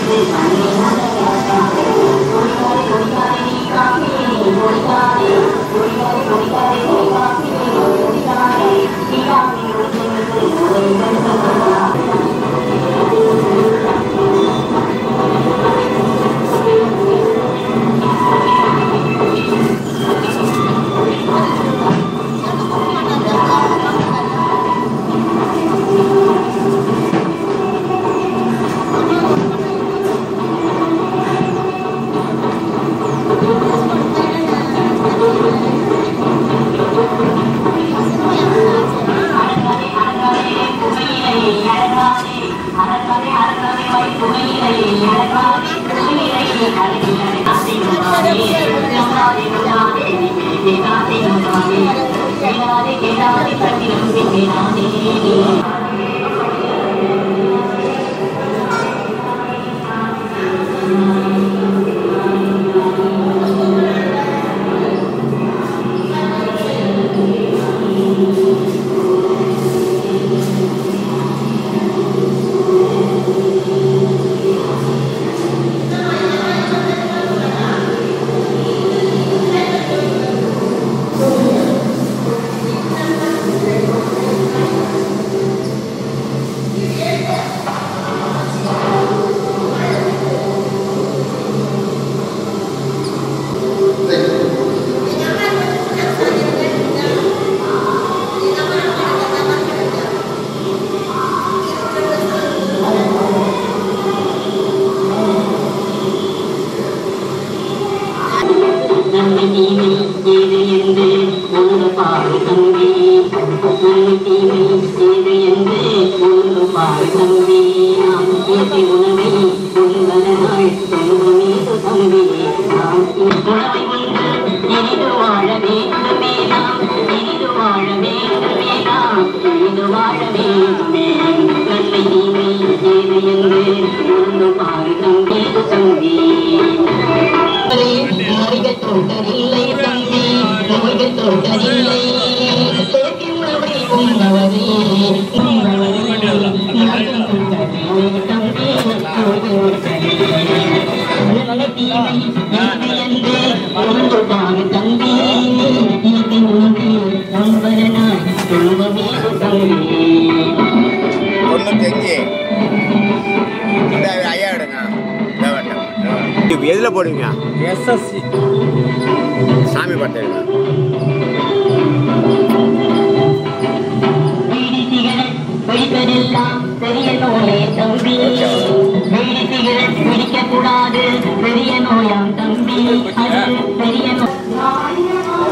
நன்மை தீமை ஏது என்று ஒன்று பாரு தம்பி நன்மை தீமை ஏது என்று ஒன்று பாரு தம்பி நாம் இயற்கை உணவை உண்பன நாள் தொழுவமேது தம்பி நாம் உணவை உண்டு இனிது வாழ வேண்டுமே நாம் இனிது வாழ வேண்டுமே நாம் இனிது வாழ வேண்டுமே நன்மை தீமை ஏது என்று ஒன்று பாரு தம்பி தம்பி நோய்கள் தொண்டரில்லை தம்பி நோய்கள் தொண்டரில்லை உணவை உண்ணவரே உண்ணவரே நோய்கள் தொண்டரில்லை தம்பி நோய்கள் தொண்டரில்லை நல்ல தீமை ஏது என்று ஒன்று பாரு தம்பி இது ஒன்று ஒன்பது நாள் தொழுவமே தம்பி தொண்ணூத்தஞ்சு இந்த ஐயா எடுங்க இதோ வேண்டாம், இதோ வேண்டாம். இப்ப எதுல போடுவீங்க எஸ்எஸ்சி சாமி பாட்டு எடுங்க பீடி சிகரெட் பிடிப்பதெல்லாம் பெரிய நோயே தம்பி பீடி சிகரெட் பிடிக்க கூடாது பெரிய நோயாம் தம்பி அது பெரிய நோய்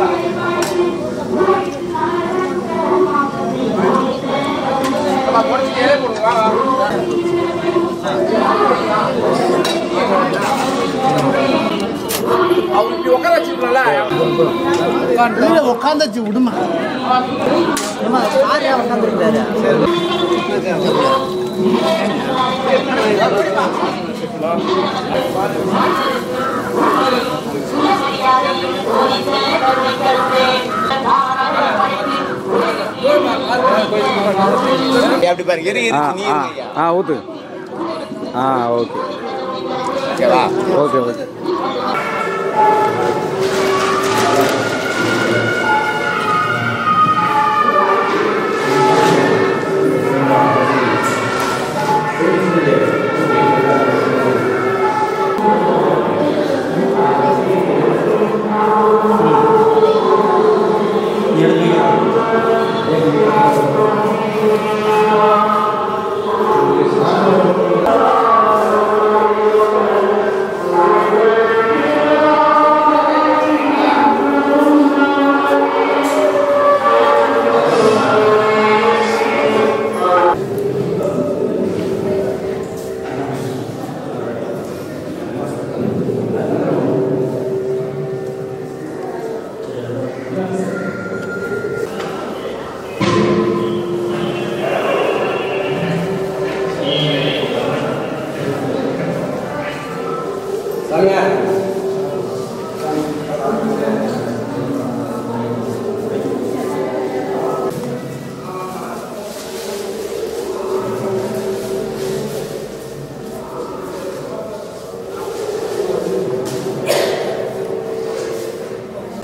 உட்காந்து உட்காந்துச்சு விடுமா ஏமா யாரையா உட்காந்துருக்காரு அப்படி பாருங்க இரு இரு ஆ நீ ஆ இருங்க ஐயா. ஆ ஊத்து ஆ ஓகே ஓகேவா ஓகே ஓகே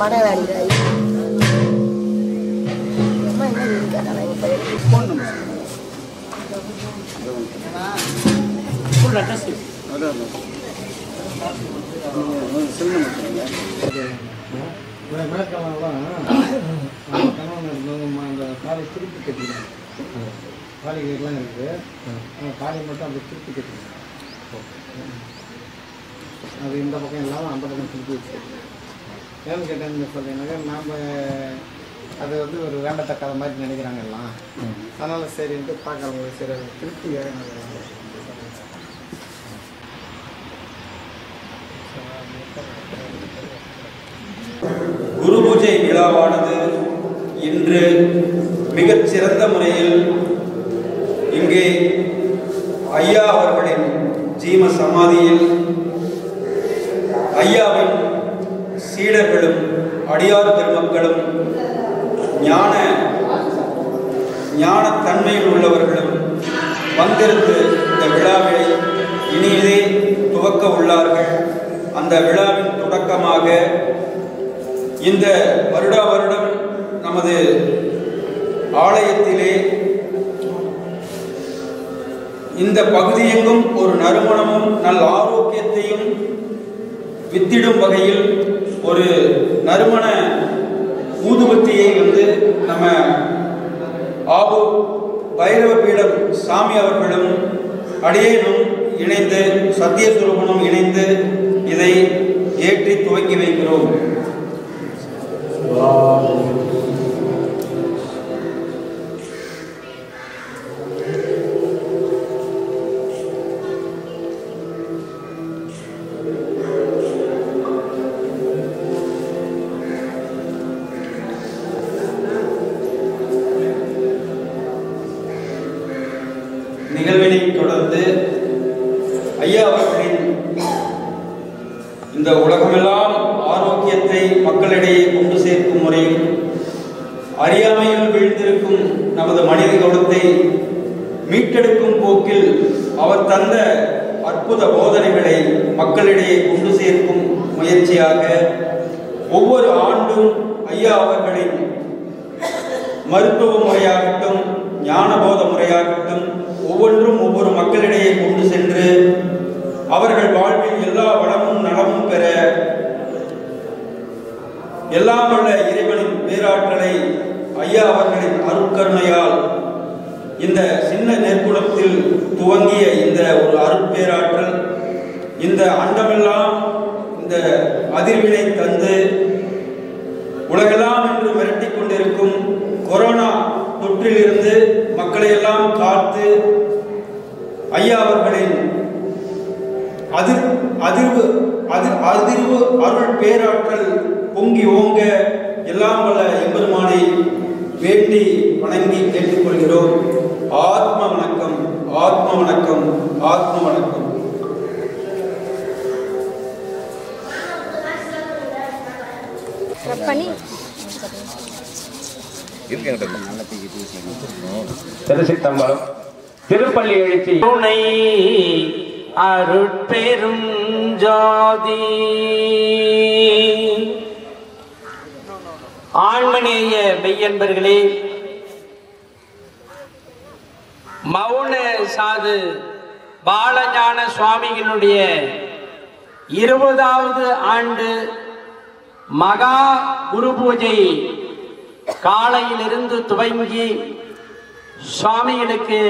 படம் அடிக்கிறாய் அம்மா என்ன இருக்காங்க இப்போ ஃபோன் நம்பர் ஃபுல் அட்ரஸ் அதான் செல் நம்பர் சொல்லுங்கள் கணவன் இருந்தவங்க அந்த காலை திருப்பி கட்டிடுறாங்க காலி எல்லாம் இருக்குது அந்த காலை மட்டும் அப்படி திருப்பி கட்டிடுறாங்க அது இந்த பக்கம் இல்லாமல் அந்த பக்கம் திருப்பி வச்சு ஏன்னு கேட்டேன்னு சொல்லிங்கனாக்கா நாம் அது வந்து ஒரு வேண்டத்தக்காத மாதிரி நினைக்கிறாங்க எல்லாம் அதனால சரின்ட்டு பார்க்குறவங்க சரி அதை திருப்பி குரு பூஜை விழாவானது இன்று மிகச் சிறந்த முறையில் இங்கே ஐயா அவர்களின் ஜீம சமாதியில் ஐயாவின் சீடர்களும் அடியார் பெருமக்களும் ஞான ஞானத்தன்மையில் உள்ளவர்களும் வந்திருந்து இந்த விழாவை இனியதே துவக்க உள்ளார்கள் அந்த விழாவின் தொடக்கமாக இந்த வருடா வருடம் நமது ஆலயத்திலே இந்த பகுதியெங்கும் ஒரு நறுமணமும் நல் ஆரோக்கியத்தையும் வித்திடும் வகையில் ஒரு நறுமண ஊதுபத்தியை வந்து நம்ம ஆபு பைரவ பீடம் சாமி அவர்களும் அடியேனும் இணைந்து சத்தியஸ்வரூபனும் இணைந்து இதை ஏற்றி துவக்கி வைக்கிறோம் நிகழ்வினை தொடர்ந்து ஐயா அவர்களின் இந்த உலகமெல்லாம் ஆரோக்கியத்தை மக்களிடையே கொண்டு சேர்க்கும் முறையும் அறியாமையில் வீழ்ந்திருக்கும் நமது மனித குலத்தை மீட்டெடுக்கும் போக்கில் அவர் தந்த அற்புத போதனைகளை மக்களிடையே கொண்டு சேர்க்கும் முயற்சியாக ஒவ்வொரு ஆண்டும் ஐயா அவர்களின் மருத்துவ முறையாகட்டும் ஞானபோத முறையாகட்டும் ஒவ்வொன்றும் ஒவ்வொரு மக்களிடையே கொண்டு சென்று அவர்கள் வாழ்வில் எல்லா வளமும் நலமும் பெற எல்லாம் வல்ல இறைவனின் பேராற்றலை ஐயா அவர்களின் அருட்கருணையால் இந்த சின்ன நெற்குளத்தில் துவங்கிய இந்த ஒரு அருட்பேராற்றல் இந்த அண்டமெல்லாம் இந்த அதிர்வினை தந்து உலகெல்லாம் என்று மிரட்டிக் கொண்டிருக்கும் கொரோனா தொற்றிலிருந்து மக்களை எல்லாம் காத்து ஐயா அவர்களின் அதிர் அதிர்வு அதிர் அதிர்வு அருள் பேராற்றல் பொங்கி ஓங்க எல்லாம் வல்ல எம்பெருமானை வேண்டி வணங்கி கேட்டுக்கொள்கிறோம் ஆத்ம வணக்கம் ஆத்ம வணக்கம் ஆத்ம வணக்கம் ஸ்க்ரப் பண்ணி திருச்சித்தம்பலம் திருப்பள்ளி எழுச்சி துணை அருட்பெரும் ஜோதி ஆண்மநேய மெய்யன்பர்களே மௌன சாது பாலஞான சுவாமிகளுடைய இருபதாவது ஆண்டு மகா குரு பூஜை காலையிலிருந்து துவங்கி சுவாமிகளுக்கு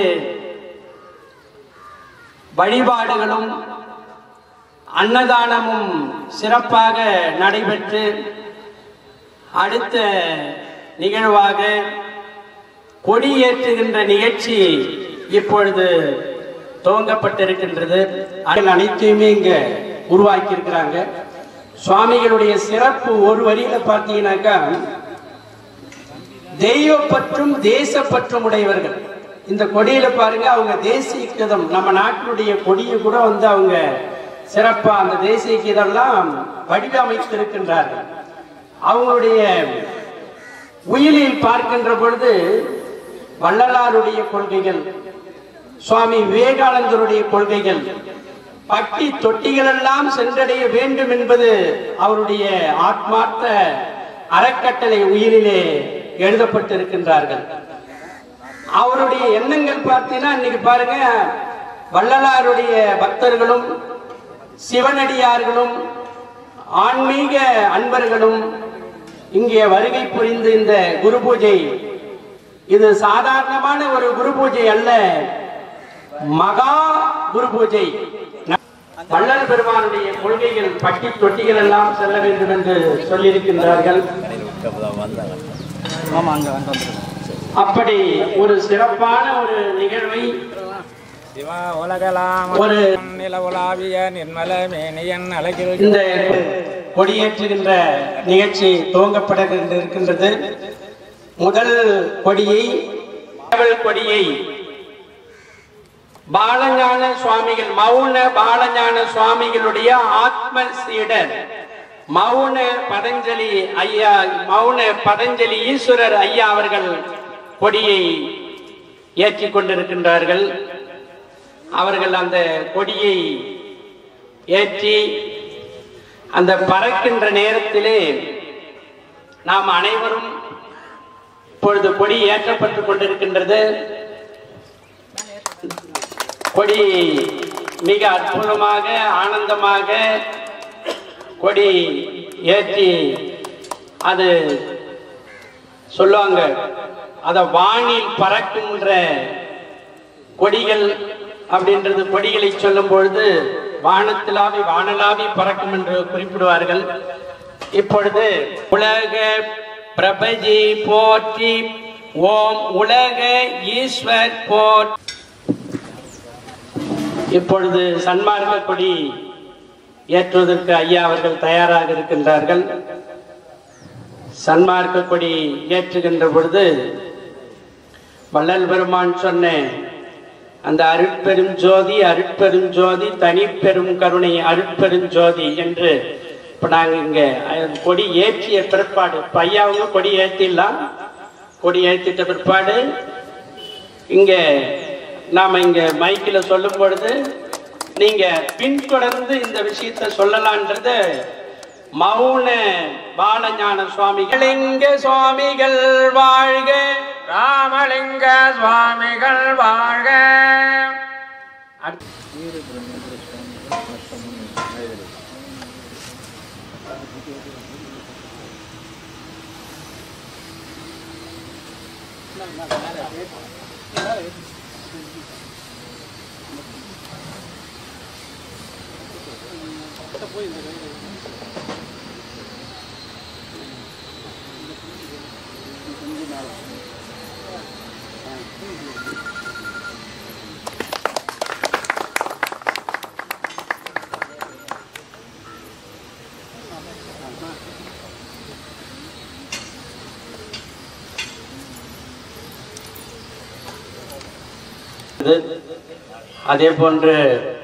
வழிபாடுகளும் அன்னதானமும் சிறப்பாக நடைபெற்று அடுத்த நிகழ்வாக கொடியேற்றுகின்ற நிகழ்ச்சி இப்பொழுது துவங்கப்பட்டிருக்கின்றது அதில் அனைத்தையுமே இங்க உருவாக்கி இருக்கிறாங்க சுவாமிகளுடைய சிறப்பு ஒரு வரியில பார்த்தீங்கன்னாக்கா தெய்வப்பற்றும் தேசப்பற்றும் உடையவர்கள் இந்த கொடியில பாருங்க அவங்க தேசிய கீதம் நம்ம நாட்டினுடைய கொடியை கூட வந்து அவங்க சிறப்பா அந்த தேசிய கீதம்லாம் வடிவமைத்திருக்கின்றார்கள் அவங்களுடைய உயிலில் பார்க்கின்ற பொழுது வள்ளலாருடைய கொள்கைகள் சுவாமி விவேகானந்தருடைய கொள்கைகள் பட்டி தொட்டிகள் எல்லாம் சென்றடைய வேண்டும் என்பது அவருடைய ஆத்மார்த்த அறக்கட்டளை உயிரிலே எழுதப்பட்டிருக்கின்றார்கள் அவருடைய எண்ணங்கள் பார்த்தீங்கன்னா இன்னைக்கு பாருங்க வள்ளலாருடைய பக்தர்களும் சிவனடியார்களும் ஆன்மீக அன்பர்களும் இங்கே வருகை புரிந்து இந்த குரு பூஜை இது சாதாரணமான ஒரு குரு பூஜை அல்ல மகா குரு பூஜை வள்ளல் பெருமானுடைய கொள்கைகள் பட்டி தொட்டிகள் எல்லாம் செல்ல வேண்டும் என்று சொல்லியிருக்கின்றார்கள் ஆமாம் அங்கே அங்கே வந்துருக்கோம் அப்படி ஒரு சிறப்பான ஒரு நிகழ்வை சிவா உலகலாம் ஒரு நில உலாவிய நிர்மல மேனியன் அழகில் இந்த கொடியேற்றுகின்ற நிகழ்ச்சி துவங்கப்பட இருக்கின்றது முதல் கொடியை சேவல் கொடியை பாலஞான சுவாமிகள் மௌன பாலஞான சுவாமிகளுடைய ஆத்ம சீடர் மௌன பதஞ்சலி ஐயா மௌன பதஞ்சலி ஈஸ்வரர் ஐயா அவர்கள் கொடியை ஏற்றிக் கொண்டிருக்கின்றார்கள் அவர்கள் அந்த கொடியை ஏற்றி அந்த பறக்கின்ற நேரத்திலே நாம் அனைவரும் இப்பொழுது கொடி ஏற்றப்பட்டுக் கொண்டிருக்கின்றது கொடி மிக அற்புதமாக ஆனந்தமாக கொடி ஏற்றி அது சொல்லுவாங்க அத வானில் பறக்கின்ற கொடிகள் அப்படின்றது கொடிகளை சொல்லும் பொழுது வானத்திலாவி வானலாவி பறக்கும் என்று குறிப்பிடுவார்கள் இப்பொழுது உலக பிரபஜி போற்றி ஓம் உலக ஈஸ்வர் போற்றி இப்பொழுது சன்மார்க்க கொடி ஏற்றுவதற்கு ஐயா அவர்கள் தயாராக இருக்கின்றார்கள் சன்மார்க்க கொடி ஏற்றுகின்ற பொழுது வள்ளல் பெருமான் சொன்ன அந்த அருட்பெரும் ஜோதி அருட்பெரும் ஜோதி தனிப்பெரும் கருணை அருட்பெரும் ஜோதி என்று இப்ப நாங்க இங்க அஹ், கொடி ஏற்றிய பிற்பாடு இப்ப ஐயாவுங்க கொடி ஏற்றிடலாம் கொடி ஏற்றிட்ட பிற்பாடு இங்க நாம இங்க மைக்கில் சொல்லும் பொழுது நீங்க பின்தொடர்ந்து இந்த விஷயத்தை சொல்லலான்றத மௌன பாலஞான சுவாமிகள் இங்க சுவாமிகள் வாழ்க ராமலிங்க சுவாமிகள் வாழ்க இது அதே போன்று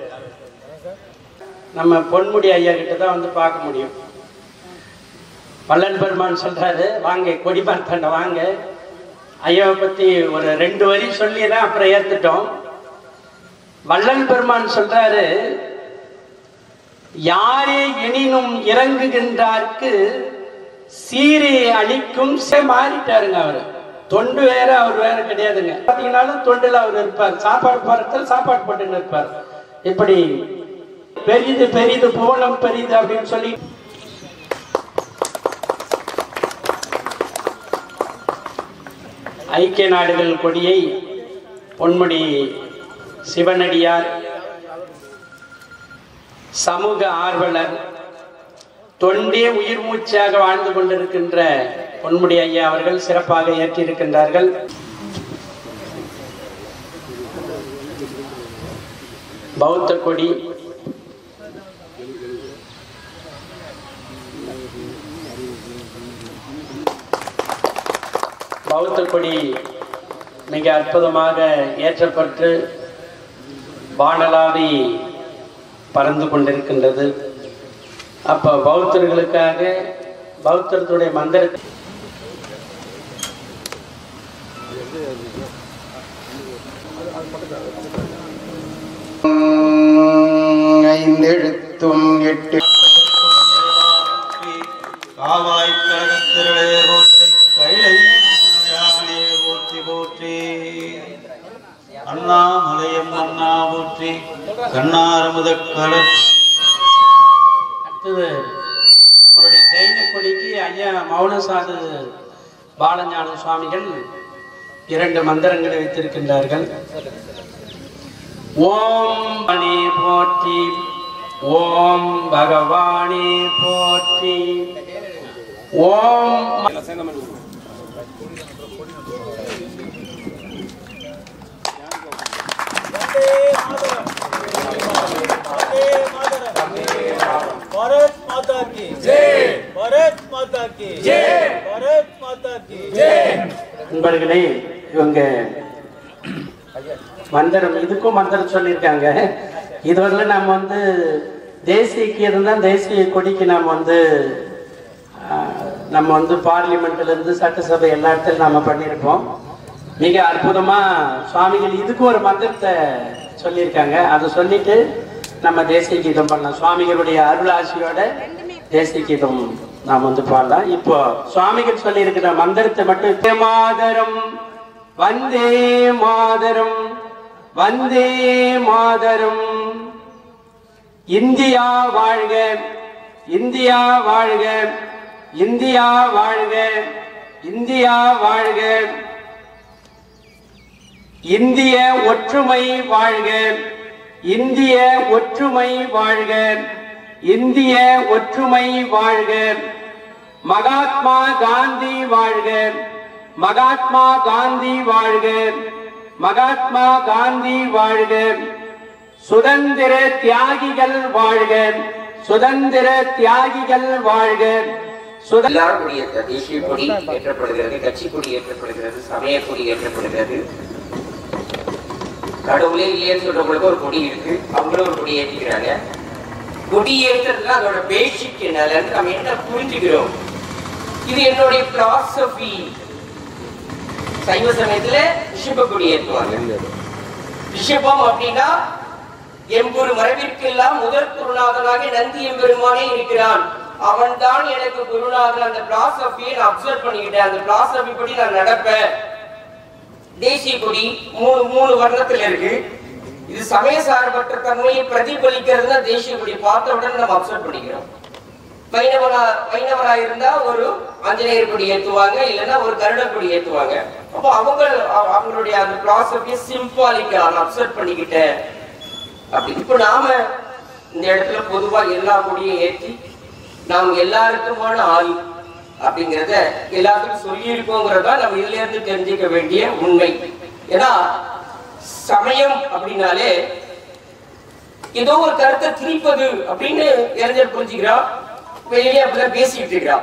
நம்ம பொன்முடி ஐயா கிட்ட தான் வந்து பார்க்க முடியும் வள்ளல் பெருமான் சொல்றாரு வாங்க கொடி பார்த்தாண்ட வாங்க ஐயாவை பத்தி ஒரு ரெண்டு வரி சொல்லி தான் அப்புறம் ஏத்துட்டோம் வள்ளல் பெருமான் சொல்றாரு யாரே எனினும் இறங்குகின்றார்க்கு சீரை அளிக்கும் சே மாறிட்டாருங்க அவரு தொண்டு வேற அவர் வேற கிடையாதுங்க பாத்தீங்கன்னாலும் தொண்டுல அவர் இருப்பார் சாப்பாடு போறதுல சாப்பாடு போட்டுன்னு இருப்பார் இப்படி பெரிது பெரிது புவனம் பெரிது அப்படின்னு சொல்லி ஐக்கிய நாடுகள் கொடியை பொன்முடி சிவனடியார் சமூக ஆர்வலர் தொண்டே உயிர் மூச்சாக வாழ்ந்து கொண்டிருக்கின்ற பொன்முடி ஐயா அவர்கள் சிறப்பாக ஏற்றிருக்கின்றார்கள் பௌத்த கொடி பௌத்த கொடி மிக அற்புதமாக ஏற்றப்பட்டு வானலாவி பறந்து கொண்டிருக்கின்றது அப்ப பௌத்தர்களுக்காக பௌத்தர்களுடைய மந்திரத்தை ஐந்தெழுத்தும் எட்டு காவாய் கழகத்திரளே கண்ணாரமுத கலர் அடுத்தது நம்மளுடைய ஜெயின கொடிக்கு ஐயா மௌனசாது பாலஞான சுவாமிகள் இரண்டு மந்திரங்களை வைத்திருக்கின்றார்கள் ஓம் பணி போற்றி ஓம் பகவானே போற்றி ஓம் भारत माता की जय भारत माता की जय भारत माता की जय நண்பர்களே இவங்க மந்திரம் இதுக்கும் மந்திரம் சொல்லியிருக்காங்க இதுவரையில நாம் வந்து தேசிய கீதம் தான் தேசிய கொடிக்கு நாம் வந்து ஆஹ், நம்ம வந்து பார்லிமெண்ட்ல இருந்து சட்டசபை எல்லா இடத்துலையும் நாம பண்ணியிருப்போம் மிக அற்புதமா சுவாமிகள் இதுக்கு ஒரு மந்திரத்தை சொல்லியிருக்காங்க அதை சொல்லிட்டு நம்ம தேசிய கீதம் பண்ணலாம் சுவாமிகளுடைய அருளாசியோட தேசிய கீதம் நாம் வந்து பாடலாம் இப்போ சுவாமிகள் சொல்லியிருக்கிற மந்திரத்தை மட்டும் "வந்தே மாதரம் வந்தே மாதரம் வந்தே மாதரம் இந்தியா வாழ்க இந்தியா வாழ்க இந்தியா வாழ்க இந்தியா வாழ்க இந்திய ஒற்றுமை வாழ்க இந்திய ஒற்றுமை வாழ்க இந்திய ஒற்றுமை வாழ்க மகாத்மா காந்தி வாழ்க மகாத்மா காந்தி வாழ்க மகாத்மா காந்தி வாழ்க சுதந்திர தியாகிகள் வாழ்க சுதந்திர தியாகிகள் வாழ்க சுத- எல்லாருடைய தேசிய கொடி ஏற்றப்படுகிறது கட்சி கொடி ஏற்றப்படுகிறது சமய கொடி ஏற்றப்படுகிறது கடவுளே இல்லைன்னு சொல்றவங்களுக்கு ஒரு கொடி இருக்கு அவங்களும் ஒரு கொடி ஏற்றிக்கிறாங்க கொடி ஏற்றுறதுல அதோட பேசிக் நலன் நம்ம என்ன புரிஞ்சுக்கிறோம் இது என்னுடைய பிலாசபி சைவ சமயத்துல ரிஷப கொடி ஏற்றுவாங்க ரிஷபம் அப்படின்னா எம்பொரு மரபிற்கெல்லாம் முதல் குருநாதனாக நந்தி எம்பெருமானே இருக்கிறான் அவன்தான் எனக்கு குருநாதன் அந்த பிலாசபியை நான் அப்சர்வ் பண்ணிக்கிட்டேன் அந்த பிலாசபி படி நான் நடப்பேன் தேசிய கொடி மூணு மூணு வர்ணத்துல இருக்கு இது சமய சார்பற்ற தன்மையை பிரதிபலிக்கிறது தான் தேசிய கொடி பார்த்த உடனே நம்ம அப்சர்வ் பண்ணிக்கிறோம் வைணவனா வைணவரா இருந்தா ஒரு ஆஞ்சநேயர் கொடி ஏத்துவாங்க இல்லைன்னா ஒரு கருட கொடி ஏத்துவாங்க அப்போ அவங்க அவ- அவங்களுடைய அந்த பிலாசபியை சிம்பாலிக்கா நான் அப்சர்வ் பண்ணிக்கிட்டேன் அப்படி இப்ப நாம இந்த இடத்துல பொதுவா எல்லா கொடியும் ஏற்றி நாம் எல்லாருக்குமான ஆள் அப்படிங்கிறத எல்லாத்துக்கும் சொல்லி இருக்கோங்கிறதா நம்ம இதுல இருந்து தெரிஞ்சுக்க வேண்டிய உண்மை ஏன்னா சமயம் அப்படின்னாலே ஏதோ ஒரு கருத்தை திணிப்பது அப்படின்னு இளைஞர் புரிஞ்சுக்கிறான் வெளியே அப்படிதான் பேசிட்டு இருக்கிறான்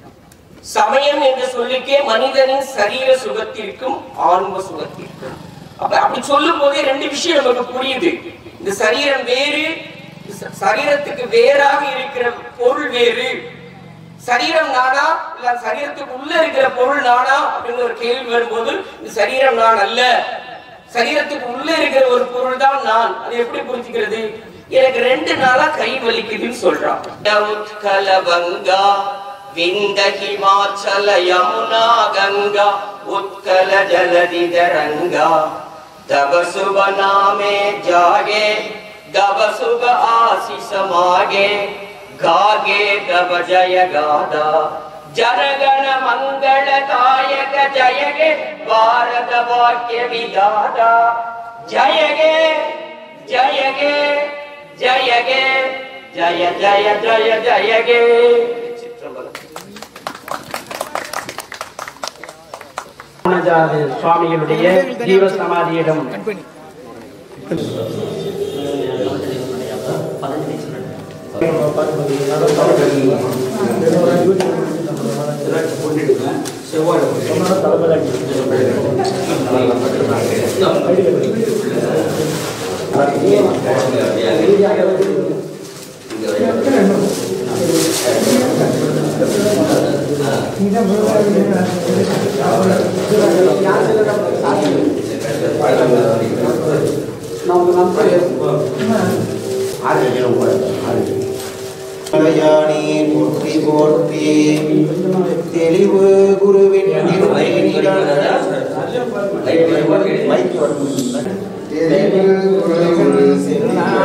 சமயம் என்று சொல்லிக்கே மனிதனின் சரீர சுகத்திற்கும் ஆன்ம சுகத்திற்கும் அப்ப அப்படி சொல்லும் போதே ரெண்டு விஷயம் நமக்கு புரியுது இந்த சரீரம் வேறு ச- சரீரத்துக்கு வேறாக இருக்கிற பொருள் வேறு சரீரம் நானா இல்ல சரீரத்துக்கு உள்ள இருக்கிற பொருள் நானா அப்படின்னு ஒரு கேள்வி வரும்போது இந்த சரீரம் நான் அல்ல சரீரத்துக்கு உள்ள இருக்கிற ஒரு பொருள் தான் நான் அது எப்படி புரிஞ்சுக்கிறது எனக்கு ரெண்டு நாளா கை வலிக்குதுன்னு சொல்றான் உத்கலபங்கா விந்த ஹிமாச்சல யமுனா கங்கா உத்கல ஜலதிதரங்கா தவ சுப நாமே ஜாகே தவ சுப ஆசிஷ மாகே गागे तव जय गादा जनगण मंगल दायक जय गे भारत वाक्य विदाता जय गे जय गे जय गे जय जय जय जय गे ராமஜாதி சுவாமிகளுடைய ஜீவ சமாதியிடம் மலையாணி போற்றி போற்றி தெளிவு குருவின் திருமேனிகள் தெளிவு குருவின் செல்வ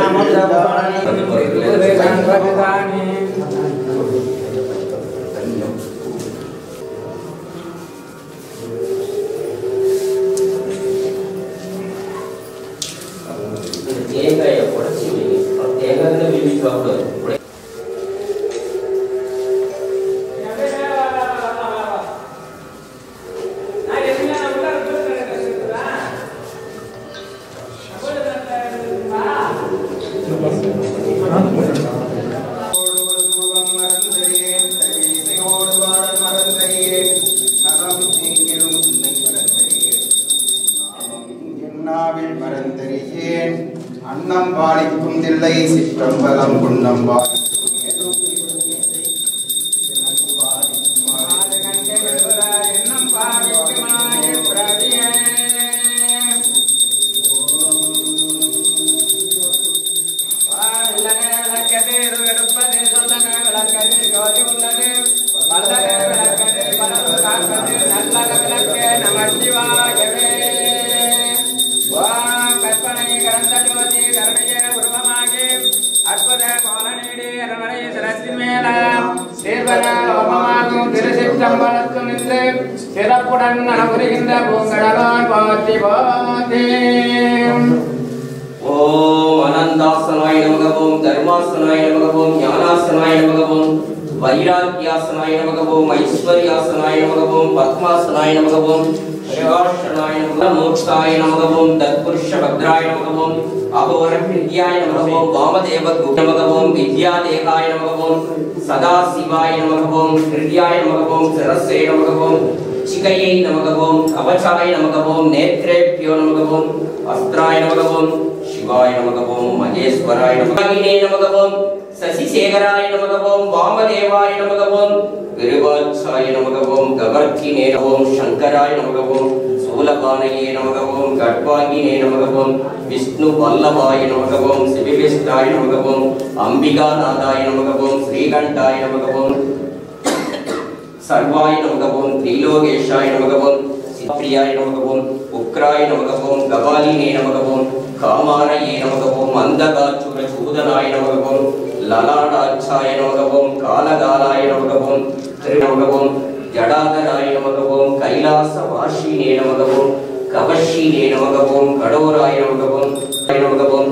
சாப்பிடுவார் என்னாவில் மறந்தறியேன் அன்னம் பாலிக்கும் தில்லை சிற்றம்பலம் குன்னம் சிறப்புடன் நலபுரிகின்ற பூங்கடலால் போற்றி போற்றி ஓம் அனந்தாசனாய நமகவும் தர்மாசனாய நமகவும் ஞானாசனாய நமகவும் வைராக்கியாசனாய நமகவும் ஐஸ்வர்யாசனாய நமகவும் பத்மாசனாய நமகவும் சிவாசனாய நமகவும் மோட்சாய நமகவும் தத்புருஷ பத்ராய நமகவும் அகோர வித்யாய நமகவும் வாமதேவ நமகவும் வித்யாதேகாய நமகவும் சதா சிவாய நமகவும் ஹிருத்யாய நமகவும் சரஸ்வே நமகவும் சிகையை நமகவும் கவச்சாய நமகவும் நேத்ரேபியோ நமகவும் அஸ்திராய நமகவும் சிவாய நமகவும் மகேஸ்வராய நமகினே நமகவும் சசிசேகராய நமகவும் வாமதேவாய நமகவும் விருவாச்சாய நமகவும் கவர்த்தினே நமகவும் சங்கராய நமகவும் சூலபானையே நமகவும் கட்வாங்கினே நமகவும் விஷ்ணு வல்லபாய நமகவும் சிவிவிஷ்டாய நமகவும் அம்பிகாநாதாய நமகவும் ஸ்ரீகண்டாய நமகவும் சர்வாய நமகவும் திரிலோகேஷாய நமகவும் சிப்பிரியாய நமகவும் உக்ராய நமகவும் கபாலினே நமகவும் காமாரையே நமகவும் அந்தகாச்சுர சூதனாய நமகவும் லலாடாச்சாய நமகவும் காலகாலாய நமகவும் திருநமகவும் ஜடாதராய நமகவும் கைலாச வாஷினே நமகவும் கவஷினே நமகவும் கடோராய நமகவும் நமகவும்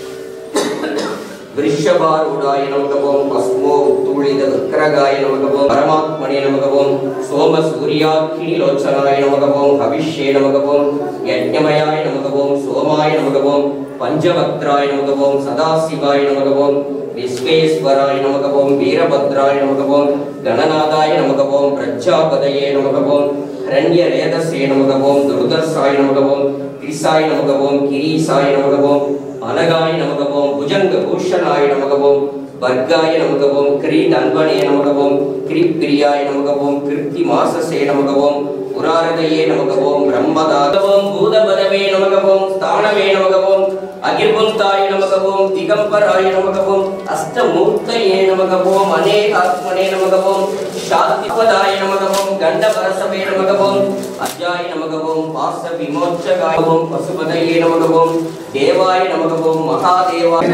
விருஷபாரூடாய நமகவும் பஸ்மோ உத்தூளித விக்கிரகாய நமகவும் பரமாத்மனே நமகவும் சோம சூர்யாக்கினி லோச்சனாய நமகவும் ஹவிஷ்யே நமகவும் யஜ்ஞமயாய நமகவும் சோமாய நமகவும் பஞ்சபத்ராய நமகவும் சதாசிவாய நமகவும் விஸ்வேஸ்வராய நமகவும் வீரபத்ராய நமகவும் கணநாதாய நமகவும் பிரஜாபதயே நமகவும் ஹரண்ய ரேதசே நமகவும் துருதர்சாய நமகவும் கிரிசாய நமகவும் கிரீசாய நமகவும் அனகாய நமகவும் புஜங்க பூஷணாய நமகவும் வர்க்காய நமகவும் கிரி நண்பனே நமகவும் கிரிப்பிரியாய நமகவும் கிருத்தி மாசசே நமகவும் புராரதையே நமகவும் பிரம்மதாகவும் பூதபதவே நமகவும் ஸ்தானமே நமகவும் அகிர்புந்தாய நமகவும் திகம்பராய நமகவும் அஷ்டமூர்த்தயே நமகவும் அநேகாத்மனே நமகவும் சாத்திபதாய நமகவும் கண்டபரசவே நமகவும் அஜாய நமகவும் பாச விமோச்சகாயவும் பசுபதையே நமகவும் தேவாய நமகவும் மகாதேவாய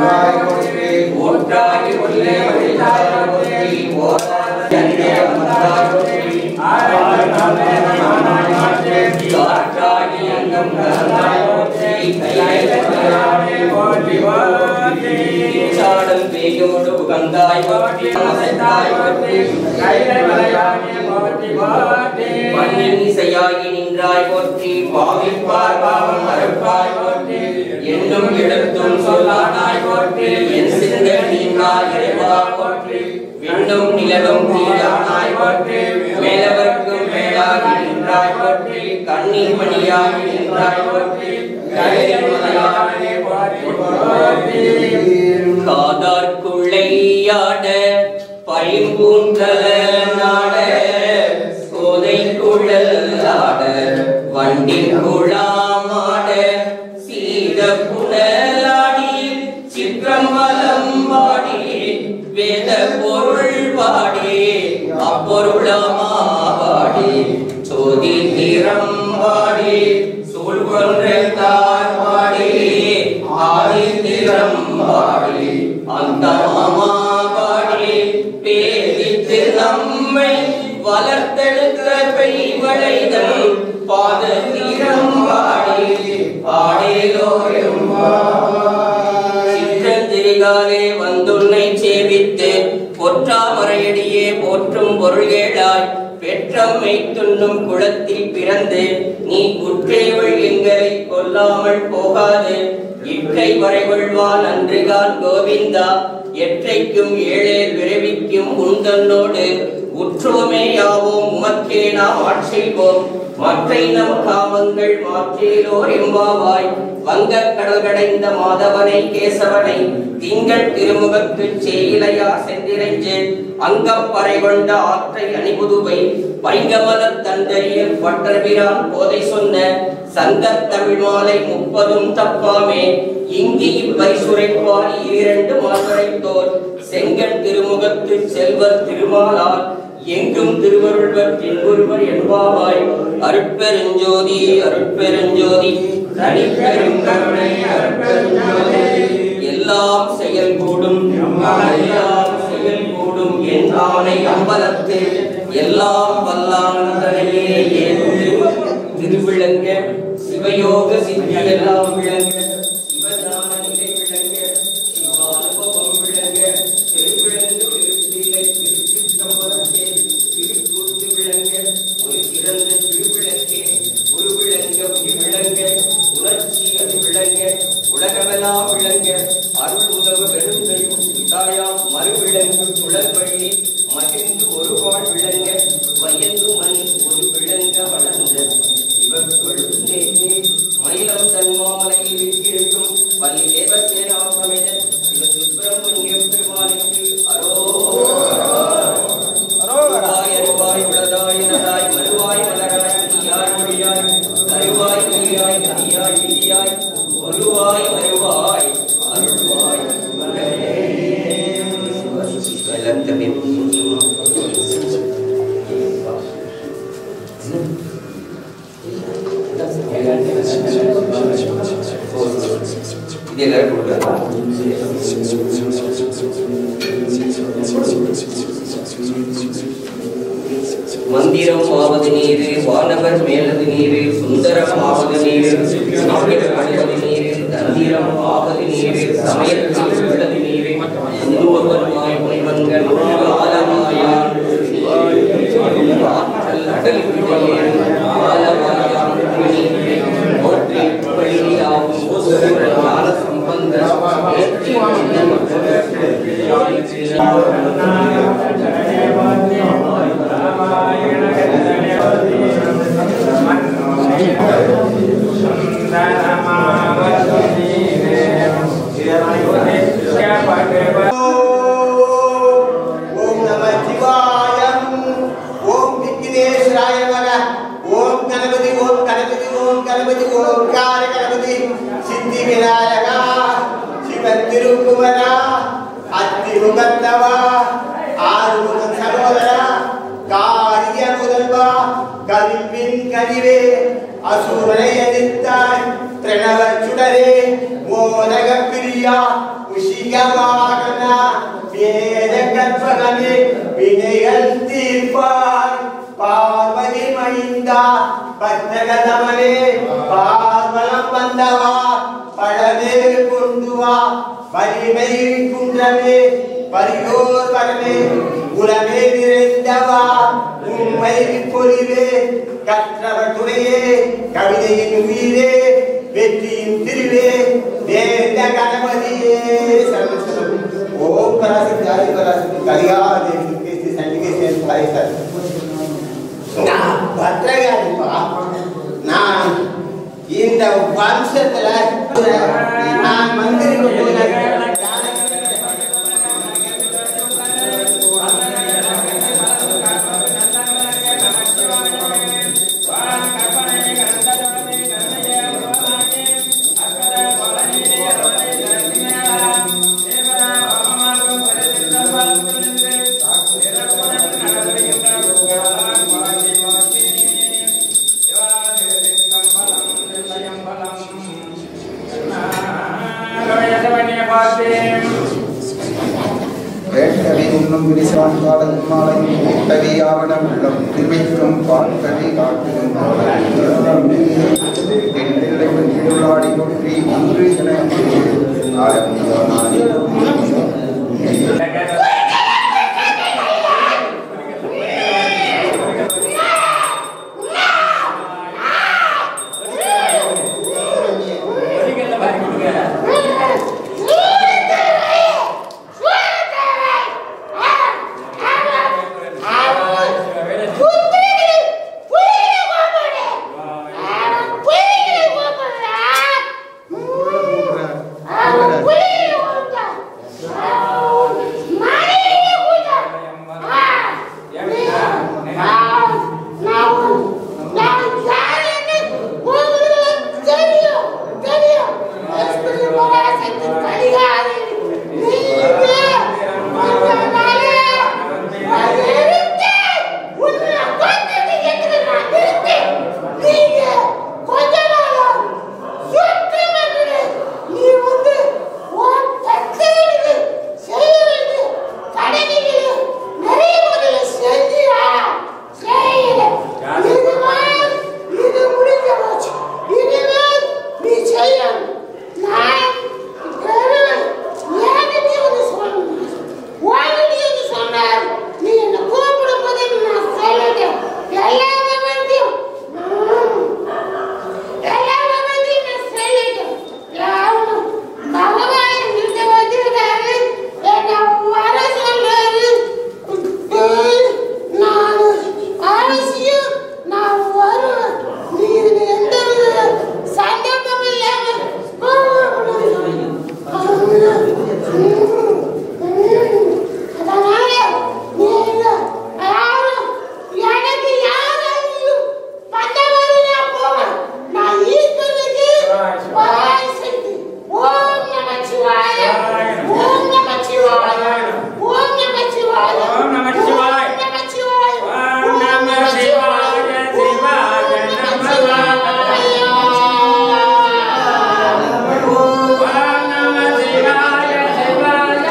ஓற்றாகி உள்ளே ஒளிதாய் போற்றி ஓராய் வந்தாய் போற்றி காற்றாகி அங்கம் கலந்தாய் போற்றி சாடல் பேயோடு உகந்தாய் போற்றி அசைத்தாய் போற்றி பண்ணின் இசையாகி நின்றாய் போற்றி பாவிப்பார் பாவம் மறுப்பாய் போற்றி என்னும் எழுத்தும் சொல்லானாய் போற்றி என் சிந்தை நீங்காய் இறைவா போற்றி விண்ணும் நிலவும் தீயானாய் போற்றி மேலவர்க்கும் மேலாகி நின்றாய் போற்றி கண்ணீர் மணியாகி நின்றாய் போற்றி கைமலையானே போற்றி காதார்க்குள்ளையாட பைம்பூங்கல நாட கோதை குழலாட வண்டி குழாமாட சீத புனலாடி சிற்றம்பலம் பாடி வேத பொருள் பாடி அப்பொருளமாடி சோதி நிறம் பாடி சூழ்கொன்றார் பாடி ஆதி நிறம் பாடி அந்த மாமா பாடி பேதித்து நம்மை வளர்த்தெடுத்த பெய்வளைதல் பாத நிறம் பாடி பாடேலோயும் சிற்றந்திர விடிகாலே வந்துன்னை சேவித்து பொற்றாமரையடியே போற்றும் பொருள்கேளாய் பெற்றம் மெய்த்துண்ணும் குளத்தில் பிறந்து நீ குற்றேவள் எங்களை கொல்லாமல் போகாது இற்றை வரைகொள்வான் அன்றுகான் கோவிந்தா எற்றைக்கும் ஏழேல் விரைவிக்கும் உந்தன்னோடு உற்றோமே யாவோம் உமக்கே நாம் ஆட்செய்வோம் மற்றை நம் காமங்கள் மாற்றேலோர் எம்பாவாய் வங்கக் கடல் கடைந்த மாதவனை கேசவனை திங்கள் திருமுகத்து சேயிலையா சென்றிரைஞ்சு அங்கப்பறை கொண்ட ஆற்றை அணிபுதுவை பைங்கமல தந்தரியில் பட்டர்பிரான் போதை சொன்ன சங்கத் தமிழ் மாலை முப்பதும் தப்பாமே இங்கி இப்பரிசுரைப்பாடி இரண்டு மாசுரைத்தோர் செங்கன் திருமுகத்து செல்வர் திருமாலார் எங்கும் திருவருள்வர் தென்குருவர் என்பாவாய் அருட்பெருஞ்சோதி அருட்பெருஞ்சோதி தனிப்பெரும் கருணை அருட்பெருஞ்சோதி எல்லாம் செயல் கூடும் எல்லாம் செயல் கூடும் என் ஆணை அம்பலத்து எல்லாம் வல்லான் தனையே ஏற்று திருவிளங்க சிவயோக சித்தி எல்லாம் விளங்க சிவஞான நிலை விளங்க சிவானுபவம் விளங்க திருவிளங்கு திருத்திலை திருச்சிற்றம்பலத்தே திருக்கூத்து விளங்க ஒரு சிறந்த திருவிளக்கே ஒரு விளங்க உயிர் விளங்க உணர்ச்சி அது விளங்க உலகமெல்லாம் விளங்க அருள் உதவு பெருந்தை தாயாம் மறுவிளங்கு குளவழி மகிழ்ந்து ஒரு வாழ் விளங்க வயந்து மணி ஒரு விளங்க வளர்ந்த சிவக்கொழுந்தே மயிலம் தன்மாமலையில் இருக்கிறும் பள்ளி தேவசேனாசமிட சிவ சுப்பிரமணிய பெருமானுக்கு அரோ அருவாய் அருவாய் உளதாய் இனதாய் மறுவாய் மலராய் விதியாய் மொழியாய் அருவாய் கிளியாய் நதியாய் விதியாய் ஒருவாய் வருவாய் அருள்வாய் எல்லாத்தையும் இது எல்லாரும் மந்திரம் ஆவது நீரு வானவர் மேலது நீரு சுந்தரம் ஆவது நீரு சாமியர் அணிவது நீரு தந்திரம் ஆவது நீரு சமயத்தில் உள்ளது நீரு இந்துவருமாய் முனிவன்கள் ஆலமாயான் ஆற்றல் அடல் விடையேறு ஆலமாயான் போற்றி பள்ளியாகும் ஞான சம்பந்த ஏற்றி ஓம் நம சிவாயம் ஓம் விக்னேஸ்வராய நமக ஓம் கணபதி ஓம் கணபதி ஓம் கணபதி ஓம் கார கணபதி சித்தி விநாயகா சிவன் திருக்குமரா அத்தி முகத்தவா ஆறுமுக சகோதரா காரிய முதல்வா கவிப்பின் கனிவே அசுரனை எதிர்த்தாய் பிரணவ சுடரே மோதக பிரியா உஷிகவாகனா வேத கற்பகமே வினைகள் தீர்ப்பாய் பார்வதி மைந்தா பத்மகதமனே பார்வலம் வந்தவா பழமே கொண்டு வா வலிமை குன்றமே பரியோர் வரமே உலமே நிறைந்தவா உண்மை பொலிவே கற்றவர் துணையே கவிதையின் உயிரே வெற்றியின் திருவே வேந்த கணபதியே சரணம் சரணம் ஓம் பராசக்தி ஆதி பராசக்தி கலியாதேவி துர்க்கேஸ்வரி சண்டிகேஸ்வரி தாய் சார் நான் பத்திரகாளிப்பா நான் இந்த வம்சத்துல நான் மந்திரிக்க போகிறேன் வேட்டவி உண்ணும் விரிசான் காலம் மாலையும் கூட்டவி ஆவண உள்ளம் திருமைக்கும் பார்க்கவி காட்டுகும் தென்னிலை வெற்றியுள்ளாடி கொற்றி ஒன்று என ஆரம்பித்தானே எனக்கு யாரையும் பண்ணவரையா போவேன் நான் ஈஸ்வரனுக்கு பராசக்தி ஓம் நமச்சிவாய ஓம் நமச்சிவாய ஓம் நமச்சிவாய ஓம் நமச்சிவாய. ஓம் நமச்சிவாய ஓம் நமச்சிவாய சிவாய நமச்சிவாய. ஓம் நமச்சிவாய சிவாய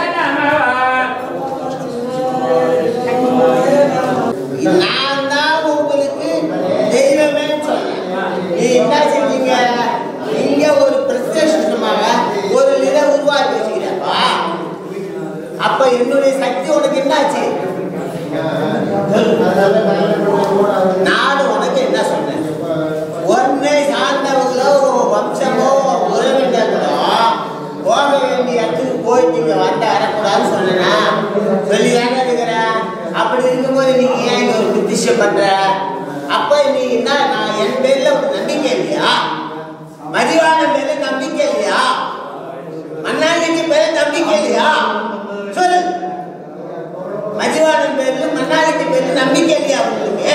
நான் தான் உங்களுக்கு தெய்வமே சொன்னேன் நீ என்ன செஞ்சீங்க நீங்க ஒரு பிரத்யட்சமாக ஒரு நிலை உருவாக்கி வச்சுக்கிறப்பா அப்ப என்னுடைய சக்தி உனக்கு என்னாச்சு நான் உனக்கு என்ன சொன்னேன் ஒன்னை சார்ந்தவங்களோ உன் வம்சமோ உன் உறவினர்களோ போக வேண்டிய இடத்துக்கு போயிட்டு இங்க வந்து வரக்கூடாதுன்னு சொன்னேனா சொல்லிதானே இருக்கிறேன் அப்படி இருக்கும்போது நீங்க ஏன் இங்க ஒரு புத்திஷம் பண்ற அப்ப நீ என்ன நான் என் பேர்ல ஒரு நம்பிக்கை இல்லையா மதிவான பேர்ல நம்பிக்கை இல்லையா மண்ணாங்கட்டி பேர்ல நம்பிக்கை இல்லையா சொல்லு மதிவானன் பேர்ல மண்ணாங்கட்டி பேர்ல நம்பிக்கை இல்லையா உங்களுக்கு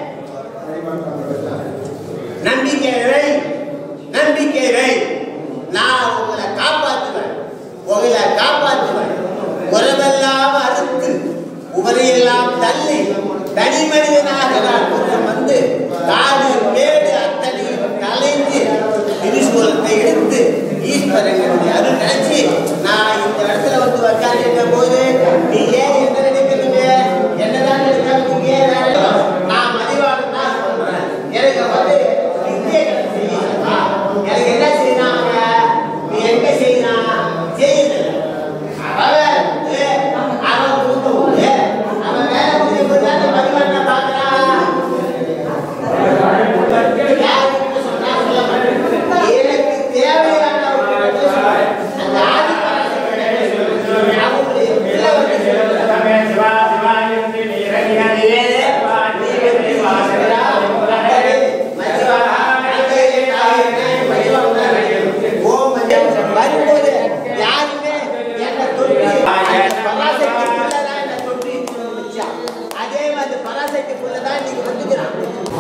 நம்பிக்கை வை நம்பிக்கை வை நான் உங்களை காப்பாற்றுவேன் உங்களை காப்பாற்றுவேன் உறவெல்லாம் அறுத்து உவரையெல்லாம் தள்ளி தனி மனிதனாக நான் கொஞ்சம் வந்து காடு மேடு அத்தனையும் கலைந்து திரிசூலத்தை எடுத்து ஈஸ்வரனுடைய அருள் நினைச்சு நான் இந்த இடத்துல வந்து உட்காந்துருக்க போது நீ ஏன் என்ன நினைக்கிறீங்க என்னதான் நினைக்காமீங்க நான் மதிவாளன் தான் சொல்றேன் எனக்கு வந்து வித்தியை செய்யணுமா எனக்கு என்ன செய்யறாங்க நீ எங்க செய்யறான் செய்யுது அவன் வந்து அவன் கொடுத்து அவன் வேலை முடியும் போது தானே மதிவாளனை பார்க்கறான் யாருக்கிட்ட சொன்னா சொல்ல மாட்டேன். எனக்கு தேவையான ஒரு இடத்தை சொல்றேன். அந்த ஆதி பராசக்தியிடம் சொல்றேன். அவங்களுடைய பிள்ளை வந்து சொல்றேன். வரும்போது யாருமே என்னை தொட்டு அந்த பராசக்திக்குள்ளதான் என்னை தொட்டு இழுத்துட்டு வந்து வச்சான். அதே மாதிரி பராசக்திக்குள்ளதான் இன்னைக்கு வந்துக்கிறான்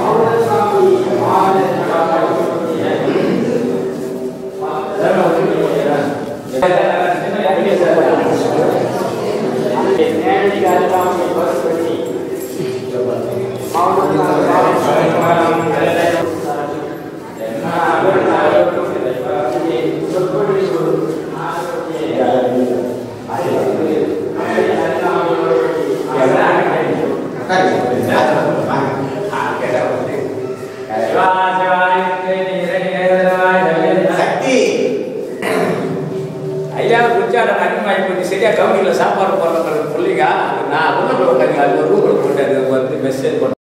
சக்தி ஐயா குச்சாட அதிகமாகி போட்டு சரியா கம்பெனியில் சாப்பாடு போடுறவங்களுக்கு பிள்ளைங்க அது நான் உள்ள உட்காந்து அது ஒரு ரூம் போட்டு அது வந்து மெசேஜ்